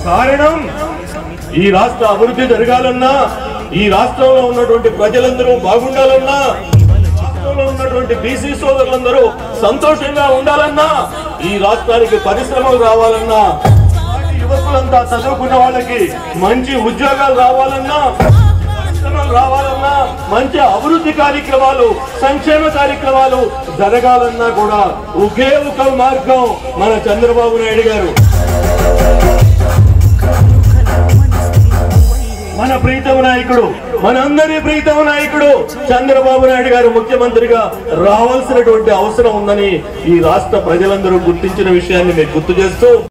కారణం ఈ రాష్ట్ర అభివృద్ధి జరగాలన్నా ఈ రాష్ట్రంలో ఉన్నటువంటి ప్రజలందరూ బాగుండాలన్నా రాష్ట్రంలో ఉన్నటువంటి బీసీ సోదరులందరూ సంతోషంగా ఉండాలన్నా ఈ రాష్ట్రానికి పరిశ్రమలు రావాలన్నా నాటి యువకులంతా చదువుకున్న వాళ్ళకి మంచి ఉద్యోగాలు రావాలన్నా పరిశ్రమలు రావాలన్నా మంచి అభివృద్ధి కార్యక్రమాలు సంక్షేమ కార్యక్రమాలు జరగాలన్నా కూడా ఒకే ఒక మార్గం మన చంద్రబాబు నాయుడు గారు మన ప్రీతమ నాయకుడు మనందరి ప్రీతమ నాయకుడు చంద్రబాబు నాయుడు గారు ముఖ్యమంత్రిగా రావాల్సినటువంటి అవసరం ఉందని ఈ రాష్ట్ర ప్రజలందరూ గుర్తించిన విషయాన్ని మీకు గుర్తు చేస్తూ